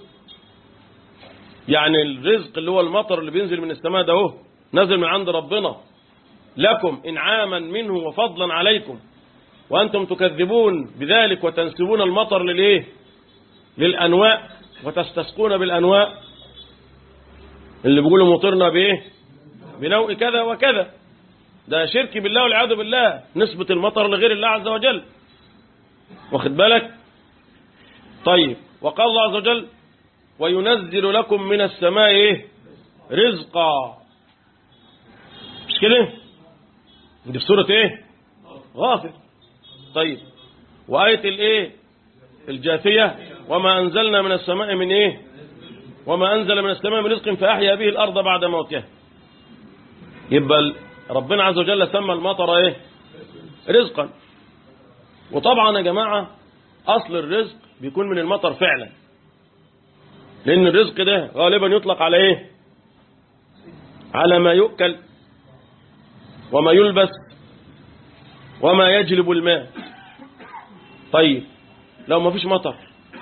يعني الرزق اللي هو المطر اللي بينزل من السماء ده اهو نزل من عند ربنا لكم انعاما منه وفضلا عليكم وانتم تكذبون بذلك وتنسبون المطر للايه للانواء وتستسقون بالانواء اللي بيقولوا مطرنا بايه بنوء كذا وكذا ده شرك بالله والعياذ بالله نسبة المطر لغير الله عز وجل واخد بالك طيب وقال الله عز وجل وينزل لكم من السماء ايه رزقا مش كده دي في سورة ايه غافر طيب وآية الايه الجاثية وما أنزلنا من السماء من ايه وما أنزل من السماء من رزق فأحيا به الأرض بعد موتها يبقى ربنا عز وجل سمى المطر ايه رزقا وطبعا يا جماعة أصل الرزق بيكون من المطر فعلا لأن الرزق ده غالبا يطلق على ايه على ما يؤكل وما يلبس وما يجلب الماء طيب لو ما فيش مطر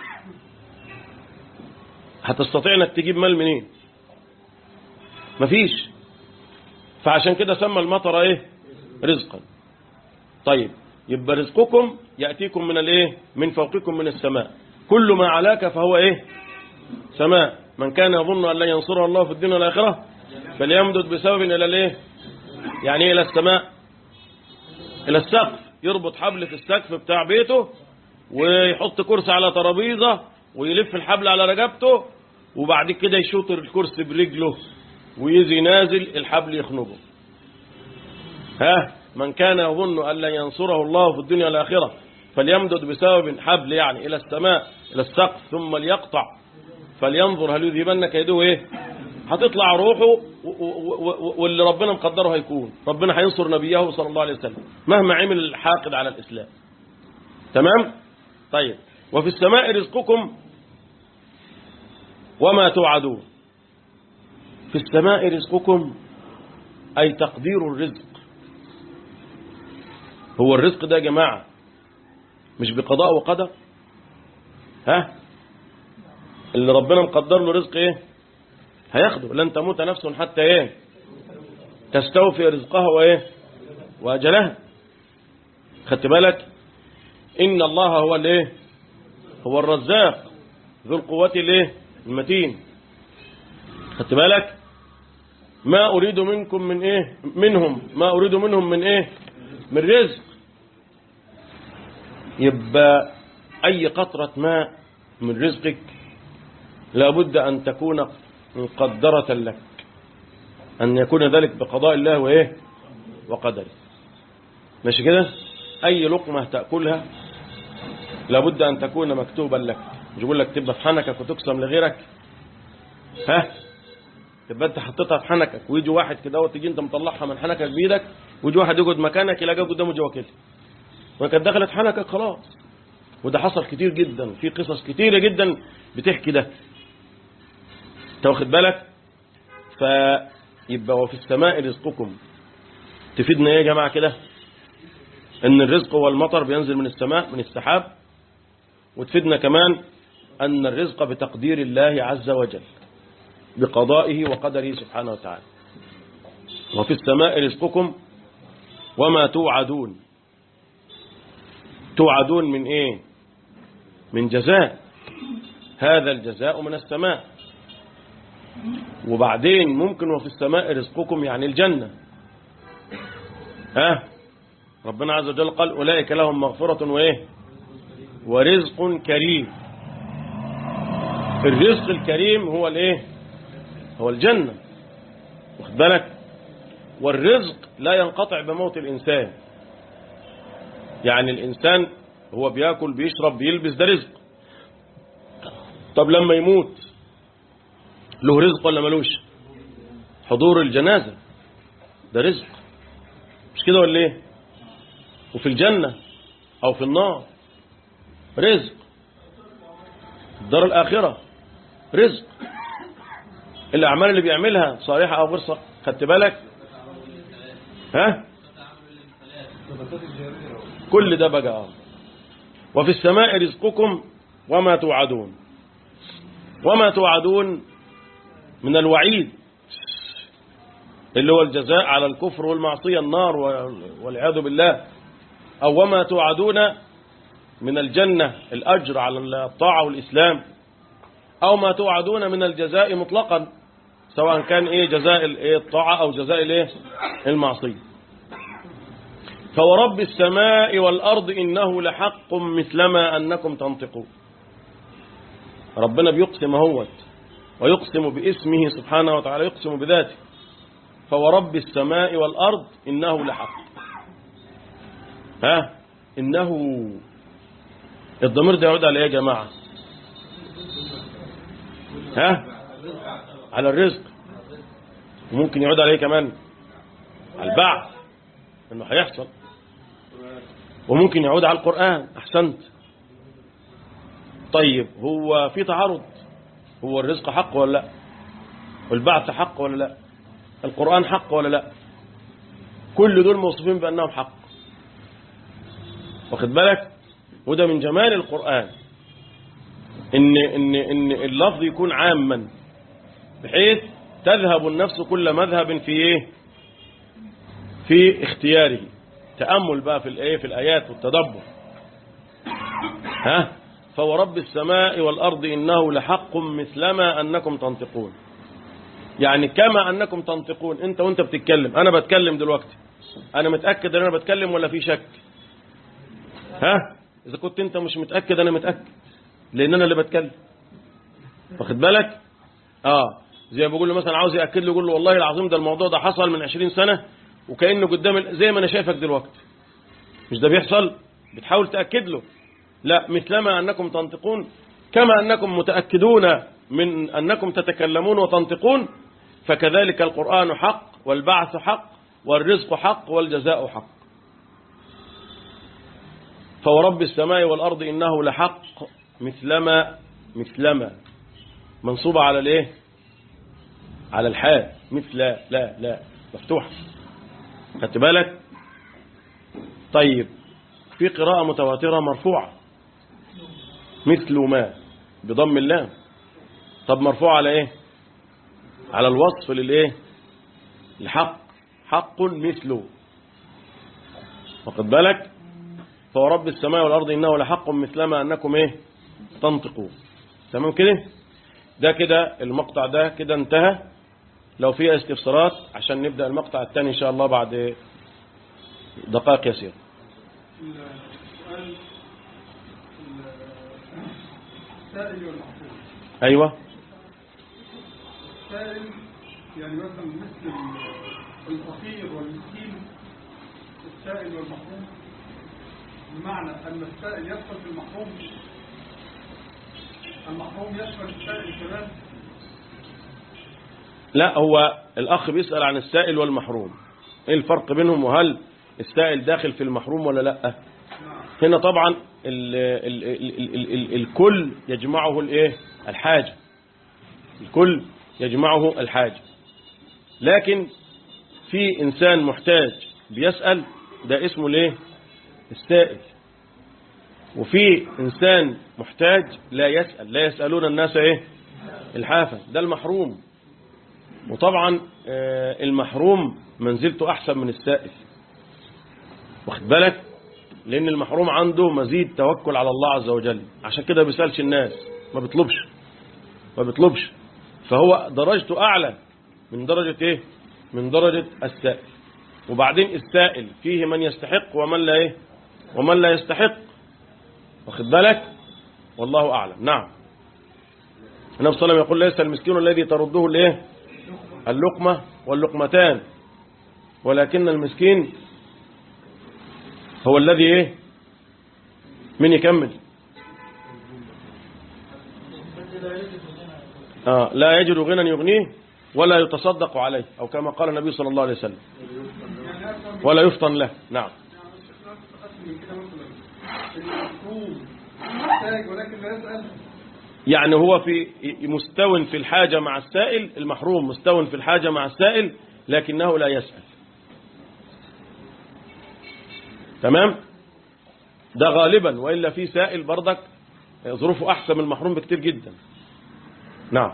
هتستطيع انك تجيب مال منين مفيش فعشان كده سمى المطر ايه رزقا طيب يبقى رزقكم يأتيكم من الايه من فوقكم من السماء كل ما علاك فهو ايه سماء من كان يظن أن لا ينصره الله في الدنيا والآخرة فليمدد بسبب إلى الايه يعني إيه إلى السماء إلى السقف يربط حبل في السقف بتاع بيته ويحط كرسي على ترابيزة ويلف الحبل على رقبته وبعد كده يشوط الكرسي برجله ويجي نازل الحبل يخنقه ها من كان يظن أن لن ينصره الله في الدنيا والآخرة فليمدد بسبب حبل يعني إلى السماء إلى السقف ثم ليقطع فلينظر هل يذهبن كيده إيه هتطلع روحه و- و- و- واللي ربنا مقدره هيكون ربنا هينصر نبيه صلى الله عليه وسلم مهما عمل الحاقد على الإسلام تمام طيب وفي السماء رزقكم وما توعدون في السماء رزقكم أي تقدير الرزق هو الرزق ده يا جماعة مش بقضاء وقدر ها اللي ربنا مقدر له رزق ايه هياخده لن تموت نفس حتى ايه تستوفي رزقها وايه واجلها خدت بالك ان الله هو الايه هو الرزاق ذو القوة الايه المتين خدت بالك ما اريد منكم من ايه منهم ما اريد منهم من ايه من رزق يبقى اي قطرة ماء من رزقك لابد ان تكون مقدرة لك ان يكون ذلك بقضاء الله وايه وقدره ماشي كده اي لقمة تأكلها لابد ان تكون مكتوبا لك مش يقول لك تبقى في حنكك وتقسم لغيرك ها تبقى انت حطيتها في حنكك ويجي واحد كده وتيجي انت مطلعها من حنكك بايدك ويجي واحد يقعد مكانك يلاقيها قدامه جوا كده وكانت دخلت حنكك خلاص وده حصل كتير جدا في قصص كتيرة جدا بتحكي ده انت واخد بالك فيبقى وفي السماء رزقكم تفيدنا ايه يا جماعة كده ان الرزق هو المطر بينزل من السماء من السحاب وتفيدنا كمان ان الرزق بتقدير الله عز وجل بقضائه وقدره سبحانه وتعالى وفي السماء رزقكم وما توعدون توعدون من ايه من جزاء هذا الجزاء من السماء وبعدين ممكن وفي السماء رزقكم يعني الجنة ها ربنا عز وجل قال أولئك لهم مغفرة وإيه ورزق كريم الرزق الكريم هو الإيه هو الجنة واخد بالك والرزق لا ينقطع بموت الإنسان يعني الإنسان هو بياكل بيشرب بيلبس ده رزق طب لما يموت له رزق ولا ملوش حضور الجنازة ده رزق مش كده ولا ايه وفي الجنة او في النار رزق الدار الآخرة رزق الأعمال اللي بيعملها صالحة أو غير صالحة خدت بالك ها كل ده بقى آه. وفي السماء رزقكم وما توعدون وما توعدون من الوعيد اللي هو الجزاء على الكفر والمعصية النار والعياذ بالله أو وما توعدون من الجنة الأجر على الطاعة والإسلام أو ما توعدون من الجزاء مطلقا سواء كان إيه جزاء الإيه الطاعة أو جزاء الإيه المعصية فورب السماء والأرض إنه لحق مثلما أنكم تنطقون ربنا بيقسم هوت ويقسم باسمه سبحانه وتعالى يقسم بذاته فورب السماء والأرض إنه لحق ها إنه الضمير ده يعود على ايه يا جماعة ها على الرزق وممكن يعود عليه كمان على البعث انه هيحصل وممكن يعود على القرآن احسنت طيب هو في تعارض هو الرزق حق ولا لا والبعث حق ولا لا القرآن حق ولا لا كل دول موصوفين بأنهم حق واخد بالك وده من جمال القرآن إن, إن, إن اللفظ يكون عاما بحيث تذهب النفس كل مذهب في إيه في اختياره تأمل بقى في الآية في الآيات والتدبر ها فورب السماء والأرض إنه لحق مثلما أنكم تنطقون يعني كما أنكم تنطقون أنت وأنت بتتكلم أنا بتكلم دلوقتي أنا متأكد أن أنا بتكلم ولا في شك ها إذا كنت أنت مش متأكد أنا متأكد لأن أنا اللي بتكلم واخد بالك آه زي ما بقول له مثلا عاوز يأكد له يقول له والله العظيم ده الموضوع ده حصل من 20 سنة وكأنه قدام زي ما أنا شايفك دلوقتي مش ده بيحصل بتحاول تأكد له لا مثلما أنكم تنطقون كما أنكم متأكدون من أنكم تتكلمون وتنطقون فكذلك القرآن حق والبعث حق والرزق حق والجزاء حق فورب السماء والأرض إنه لحق مثلما مثلما منصوبة على الايه على الحال مثل لا لا مفتوحة خدت بالك طيب في قراءة متواترة مرفوعة مثل ما بضم اللام طب مرفوع على ايه على الوصف للايه الحق حق مثله واخد بالك فورب السماء والارض انه لحق مثلما انكم ايه تنطقون تمام كده ده كده المقطع ده كده انتهى لو في استفسارات عشان نبدا المقطع الثاني ان شاء الله بعد دقائق يسيره السؤال السائل والمحفوظ ايوه السائل يعني مثلا مثل الفقير والمسكين السائل والمحروم بمعنى أن السائل يدخل في المحروم المحروم يشمل السائل كمان لا هو الأخ بيسأل عن السائل والمحروم ايه الفرق بينهم وهل السائل داخل في المحروم ولا لا نعم هنا طبعا ال ال ال ال ال ال الكل يجمعه الايه الحاجة الكل يجمعه الحاجة لكن في إنسان محتاج بيسأل ده اسمه الايه السائل وفي إنسان محتاج لا يسأل لا يسألون الناس ايه الحافة ده المحروم وطبعا آه، المحروم منزلته أحسن من السائل واخد بالك لأن المحروم عنده مزيد توكل على الله عز وجل عشان كده بيسألش الناس ما بيطلبش ما بيطلبش فهو درجته أعلى من درجة إيه من درجة السائل وبعدين السائل فيه من يستحق ومن لا إيه ومن لا يستحق واخد بالك والله أعلم نعم النبي صلى الله عليه وسلم يقول ليس المسكين الذي ترده الايه اللقمة واللقمتان ولكن المسكين هو الذي ايه من يكمل آه لا يجد غنى يغنيه ولا يتصدق عليه أو كما قال النبي صلى الله عليه وسلم يعني أفهم ولا يفطن له نعم من كده مثلا المحروم محتاج ولكن لا يسأل يعني هو في مستو في الحاجة مع السائل المحروم مستو في الحاجة مع السائل لكنه لا يسأل تمام ده غالبا وإلا في سائل برضك ظروفه أحسن من المحروم بكتير جدا نعم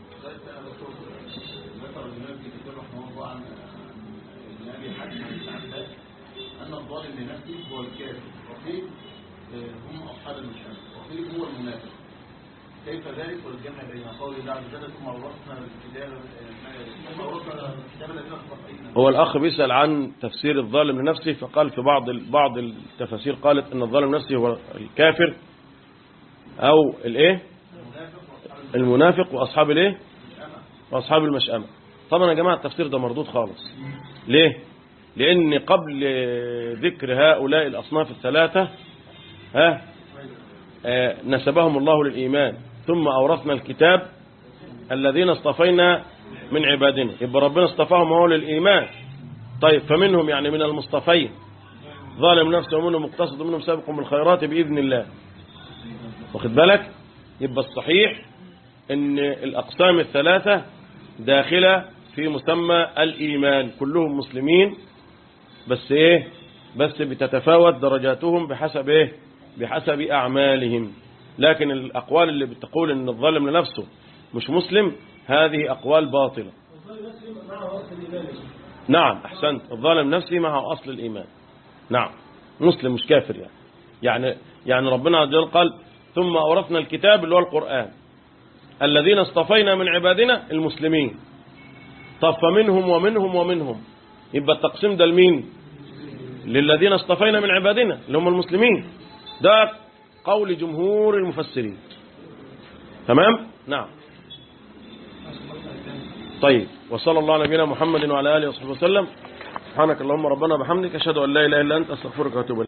ذكر الإمام في كتاب رحمه الله عن عن أبي حاتم بن عباس أن الظالم لنفسه هو الكافر وقيل آه، هم أصحاب المشهد وقيل هو المنافق كيف ذلك والجمع بين قول الله عز وجل ثم أورثنا الكتاب آه، ثم أورثنا الكتاب الذين اصطفينا هو الأخ بيسأل عن تفسير الظالم لنفسه فقال في بعض بعض التفاسير قالت أن الظالم لنفسه هو الكافر أو الإيه المنافق وأصحاب الإيه وأصحاب المشأمة طبعا يا جماعة التفسير ده مردود خالص ليه لأن قبل ذكر هؤلاء الأصناف الثلاثة ها آه، نسبهم الله للإيمان ثم أورثنا الكتاب الذين اصطفينا من عبادنا يبقى ربنا اصطفاهم هو للإيمان طيب فمنهم يعني من المصطفين ظالم نفسه ومنهم مقتصد ومنهم سابق بالخيرات بإذن الله واخد بالك يبقى الصحيح ان الأقسام الثلاثة داخلة في مسمى الإيمان كلهم مسلمين بس ايه بس بتتفاوت درجاتهم بحسب ايه بحسب أعمالهم لكن الأقوال اللي بتقول ان الظالم لنفسه مش مسلم هذه أقوال باطلة نعم أحسنت الظالم نفسه معه أصل الإيمان نعم مسلم مش كافر يعني يعني يعني ربنا عز وجل قال ثم أورثنا الكتاب اللي هو القرآن الذين اصطفينا من عبادنا المسلمين طب فمنهم ومنهم ومنهم يبقى التقسيم ده لمين للذين اصطفينا من عبادنا اللي هم المسلمين ده قول جمهور المفسرين تمام نعم طيب وصلى الله على نبينا محمد وعلى اله وصحبه وسلم سبحانك اللهم ربنا بحمدك اشهد ان لا اله الا انت استغفرك واتوب اليك